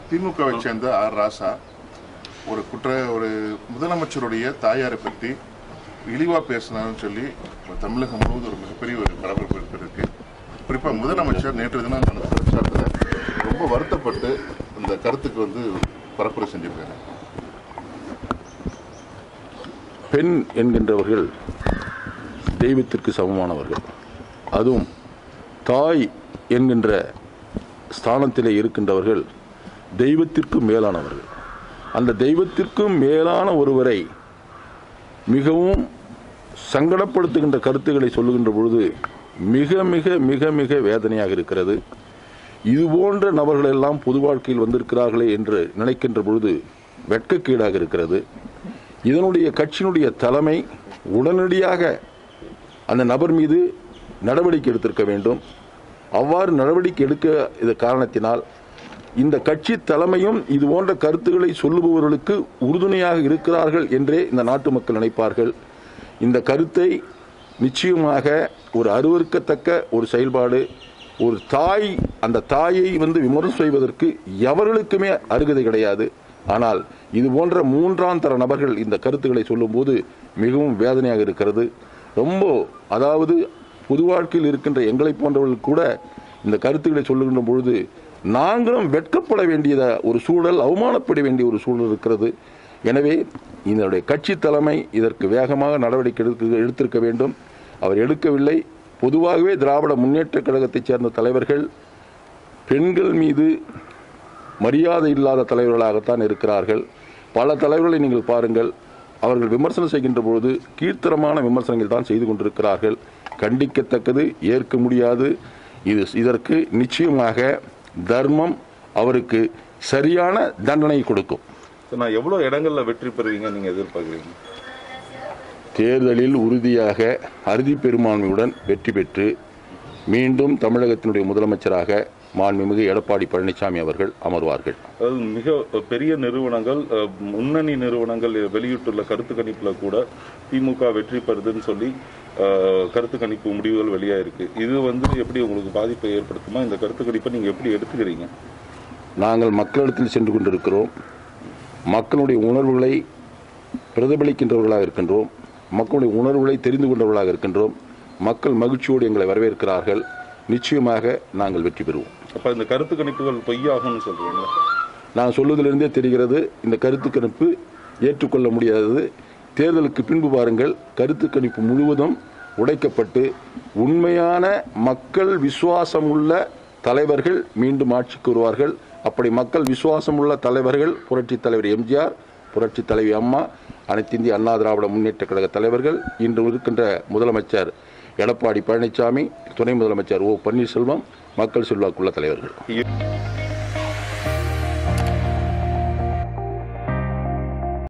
திமுகவை சேர்ந்த ஆர் ராசா ஒரு குற்ற ஒரு முதலமைச்சருடைய தாயாரை பற்றி இழிவா பேசினான்னு சொல்லி தமிழகம் முழுவதும் ஒரு மிகப்பெரிய ஒரு பரபரப்பு இருக்கு குறிப்பா முதலமைச்சர் நேற்று தினம் நடந்த பிரச்சாரத்தில் ரொம்ப வருத்தப்பட்டு அந்த கருத்துக்கு வந்து பரப்புரை செஞ்சிருக்காரு பெண் என்கின்றவர்கள் தெய்வத்திற்கு சமமானவர்கள் அதுவும் தாய் என்கின்ற ஸ்தானத்திலே இருக்கின்றவர்கள் தெய்வத்திற்கு மேலானவர்கள் அந்த தெய்வத்திற்கும் மேலான ஒருவரை மிகவும் சங்கடப்படுத்துகின்ற கருத்துக்களை சொல்லுகின்ற பொழுது மிக மிக மிக மிக வேதனையாக இருக்கிறது இது போன்ற நபர்கள் எல்லாம் பொது வாழ்க்கையில் வந்திருக்கிறார்களே என்று நினைக்கின்ற பொழுது வெட்கக்கீடாக இருக்கிறது இதனுடைய கட்சியினுடைய தலைமை உடனடியாக அந்த நபர் மீது நடவடிக்கை எடுத்திருக்க வேண்டும் அவ்வாறு நடவடிக்கை எடுக்க இது காரணத்தினால் இந்த கட்சி தலைமையும் இது போன்ற கருத்துக்களை சொல்லுபவர்களுக்கு உறுதுணையாக இருக்கிறார்கள் என்றே இந்த நாட்டு மக்கள் நினைப்பார்கள் இந்த கருத்தை நிச்சயமாக ஒரு அருவருக்கத்தக்க ஒரு செயல்பாடு ஒரு தாய் அந்த தாயை வந்து விமர்சனம் செய்வதற்கு எவர்களுக்குமே அருகதை கிடையாது ஆனால் இது போன்ற மூன்றாம் தர நபர்கள் இந்த கருத்துக்களை சொல்லும்போது மிகவும் வேதனையாக இருக்கிறது ரொம்ப அதாவது பொது வாழ்க்கையில் இருக்கின்ற எங்களை போன்றவர்கள் கூட இந்த கருத்துக்களை சொல்லுகின்ற பொழுது நாங்களும் வெட்கப்பட வேண்டிய ஒரு சூழல் அவமானப்பட வேண்டிய ஒரு சூழல் இருக்கிறது எனவே இதனுடைய கட்சி தலைமை இதற்கு வேகமாக நடவடிக்கை எடுக்க எடுத்திருக்க வேண்டும் அவர் எடுக்கவில்லை பொதுவாகவே திராவிட முன்னேற்ற கழகத்தைச் சேர்ந்த தலைவர்கள் பெண்கள் மீது மரியாதை இல்லாத தலைவர்களாகத்தான் இருக்கிறார்கள் பல தலைவர்களை நீங்கள் பாருங்கள் அவர்கள் விமர்சனம் செய்கின்ற பொழுது கீழ்த்தரமான விமர்சனங்கள் தான் செய்து கொண்டிருக்கிறார்கள் கண்டிக்கத்தக்கது ஏற்க முடியாது இது இதற்கு நிச்சயமாக தர்மம் அவருக்கு சரியான தண்டனை கொடுக்கும் சார், நான் எவ்வளவு இடங்கள்ல வெற்றி பெறுவீங்க நீங்க எதிர்பார்க்குறீங்க தேர்தலில் உறுதியாக அறுதி பெரும்பான்மையுடன் வெற்றி பெற்று மீண்டும் தமிழகத்தினுடைய முதலமைச்சராக மாண்புமிகு எடப்பாடி பழனிசாமி அவர்கள் அமர்வார்கள் அதாவது மிக பெரிய நிறுவனங்கள் அஹ், முன்னணி நிறுவனங்கள் வெளியிட்டுள்ள கருத்து கணிப்புல கூட திமுக வெற்றி பெறுதுன்னு சொல்லி அஹ், கருத்து கணிப்பு முடிவுகள் வெளியாயிருக்கு இது வந்து எப்படி உங்களுக்கு பாதிப்பை ஏற்படுத்துமா இந்த கருத்து கணிப்பை நீங்க எப்படி எடுத்துக்கிறீங்க நாங்கள் மக்களிடத்தில் சென்று கொண்டிருக்கிறோம் மக்களுடைய உணர்வுகளை பிரதிபலிக்கின்றவர்களாக இருக்கின்றோம் மக்களுடைய உணர்வுகளை தெரிந்து கொண்டவர்களாக இருக்கின்றோம் மக்கள் மகிழ்ச்சியோடு எங்களை வரவேற்கிறார்கள் நிச்சயமாக நாங்கள் வெற்றி பெறுவோம் அப்ப இந்த கருத்து கணிப்புகள் பொய்யாகும்னு சொல்றீங்களா நான் சொல்வதிலிருந்தே தெரிகிறது இந்த கருத்து கணிப்பு ஏற்றுக்கொள்ள முடியாதது தேர்தலுக்கு பின்பு பாருங்கள் கருத்து கணிப்பு முழுவதும் உடைக்கப்பட்டு உண்மையான மக்கள் விசுவாசம் உள்ள தலைவர்கள் மீண்டும் ஆட்சிக்கு வருவார்கள் அப்படி மக்கள் விசுவாசம் உள்ள தலைவர்கள் புரட்சித் தலைவர் எம்ஜிஆர் புரட்சித் தலைவி அம்மா அனைத்து இந்திய அண்ணா திராவிட முன்னேற்ற கழக தலைவர்கள் இன்று இருக்கின்ற முதலமைச்சர் எடப்பாடி பழனிசாமி துணை முதலமைச்சர் ஓ பன்னீர்செல்வம் மக்கள் செல்வாக்குள்ள தலைவர்கள்